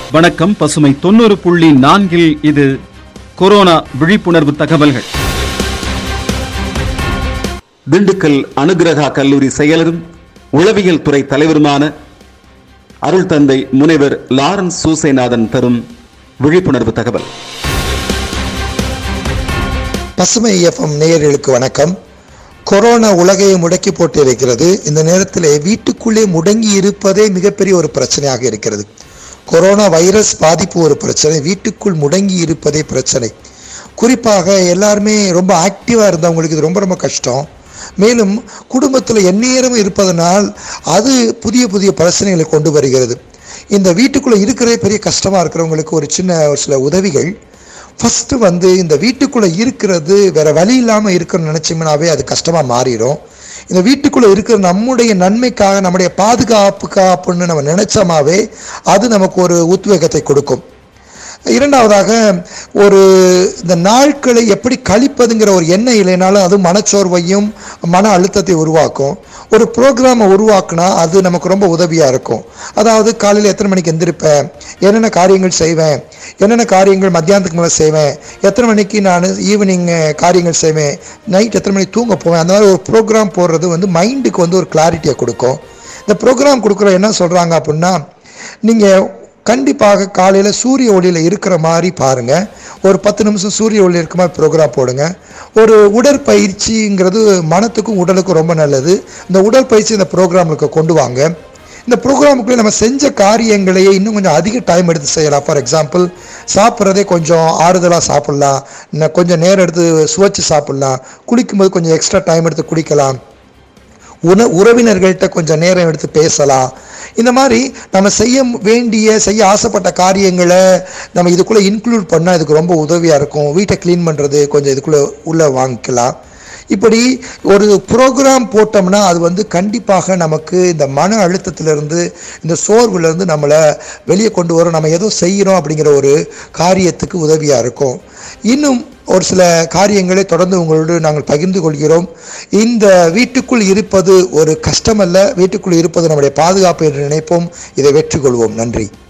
வணக்கம் பசுமை தொண்ணூறு புள்ளி நான்கில் இது கொரோனா விழிப்புணர்வு தகவல்கள் திண்டுக்கல் அனுகிரகா கல்லூரி செயலரும் உளவியல் துறை தலைவருமான அருள் தந்தை முனைவர் லாரன்ஸ் சூசைநாதன் தரும் விழிப்புணர்வு தகவல் பசுமை எஃப்எம் நேயர்களுக்கு வணக்கம் கொரோனா உலகையை முடக்கி போட்டு இருக்கிறது இந்த நேரத்தில் வீட்டுக்குள்ளே முடங்கி இருப்பதே மிகப்பெரிய ஒரு பிரச்சனையாக இருக்கிறது கொரோனா வைரஸ் பாதிப்பு ஒரு பிரச்சனை வீட்டுக்குள் முடங்கி இருப்பதே பிரச்சனை குறிப்பாக எல்லாருமே ரொம்ப ஆக்டிவாக இருந்தவங்களுக்கு இது ரொம்ப ரொம்ப கஷ்டம் மேலும் குடும்பத்தில் எந்நேரமும் இருப்பதனால் அது புதிய புதிய பிரச்சனைகளை கொண்டு வருகிறது இந்த வீட்டுக்குள்ளே இருக்கிறதே பெரிய கஷ்டமாக இருக்கிறவங்களுக்கு ஒரு சின்ன ஒரு சில உதவிகள் ஃபஸ்ட்டு வந்து இந்த வீட்டுக்குள்ளே இருக்கிறது வேற வழி இல்லாமல் இருக்கணும்னு நினச்சிங்கனாவே அது கஷ்டமாக மாறிடும் இந்த வீட்டுக்குள்ளே இருக்கிற நம்முடைய நன்மைக்காக நம்முடைய பாதுகாப்புக்காக அப்படின்னு நம்ம நினைச்சோமாவே அது நமக்கு ஒரு உத்வேகத்தை கொடுக்கும் இரண்டாவதாக ஒரு இந்த நாட்களை எப்படி கழிப்பதுங்கிற ஒரு எண்ணம் இல்லைனாலும் அது மனச்சோர்வையும் மன அழுத்தத்தை உருவாக்கும் ஒரு ப்ரோக்ராமை உருவாக்குனா அது நமக்கு ரொம்ப உதவியாக இருக்கும் அதாவது காலையில் எத்தனை மணிக்கு எந்திருப்பேன் என்னென்ன காரியங்கள் செய்வேன் என்னென்ன காரியங்கள் மத்தியானத்துக்கு மேலே செய்வேன் எத்தனை மணிக்கு நான் ஈவினிங் காரியங்கள் செய்வேன் நைட் எத்தனை மணிக்கு தூங்க போவேன் அந்த மாதிரி ஒரு ப்ரோக்ராம் போடுறது வந்து மைண்டுக்கு வந்து ஒரு கிளாரிட்டியை கொடுக்கும் இந்த ப்ரோக்ராம் கொடுக்குற என்ன சொல்கிறாங்க அப்படின்னா நீங்கள் கண்டிப்பாக காலையில் சூரிய ஒளியில் இருக்கிற மாதிரி பாருங்கள் ஒரு பத்து நிமிஷம் சூரிய ஒளி இருக்க மாதிரி ப்ரோக்ராம் போடுங்க ஒரு உடற்பயிற்சிங்கிறது மனத்துக்கும் உடலுக்கும் ரொம்ப நல்லது இந்த உடற்பயிற்சி இந்த ப்ரோக்ராமுக்கு கொண்டு வாங்க இந்த ப்ரோக்ராமுக்குள்ளே நம்ம செஞ்ச காரியங்களையே இன்னும் கொஞ்சம் அதிக டைம் எடுத்து செய்யலாம் ஃபார் எக்ஸாம்பிள் சாப்பிட்றதே கொஞ்சம் ஆறுதலாக சாப்பிட்லாம் இன்னும் கொஞ்சம் நேரம் எடுத்து சுவைச்சு சாப்பிட்லாம் குளிக்கும்போது கொஞ்சம் எக்ஸ்ட்ரா டைம் எடுத்து குடிக்கலாம் உண உறவினர்கள்ட்ட கொஞ்சம் நேரம் எடுத்து பேசலாம் இந்த மாதிரி நம்ம செய்ய வேண்டிய செய்ய ஆசைப்பட்ட காரியங்களை நம்ம இதுக்குள்ளே இன்க்ளூட் பண்ணால் இதுக்கு ரொம்ப உதவியாக இருக்கும் வீட்டை க்ளீன் பண்ணுறது கொஞ்சம் இதுக்குள்ளே உள்ளே வாங்கிக்கலாம் இப்படி ஒரு ப்ரோக்ராம் போட்டோம்னா அது வந்து கண்டிப்பாக நமக்கு இந்த மன அழுத்தத்திலிருந்து இந்த சோர்வுலேருந்து நம்மளை வெளியே கொண்டு வரும் நம்ம ஏதோ செய்கிறோம் அப்படிங்கிற ஒரு காரியத்துக்கு உதவியாக இருக்கும் இன்னும் ஒரு சில காரியங்களை தொடர்ந்து உங்களோடு நாங்கள் பகிர்ந்து கொள்கிறோம் இந்த வீட்டுக்குள் இருப்பது ஒரு கஷ்டமல்ல வீட்டுக்குள் இருப்பது நம்முடைய பாதுகாப்பு என்று நினைப்போம் இதை வெற்றி கொள்வோம் நன்றி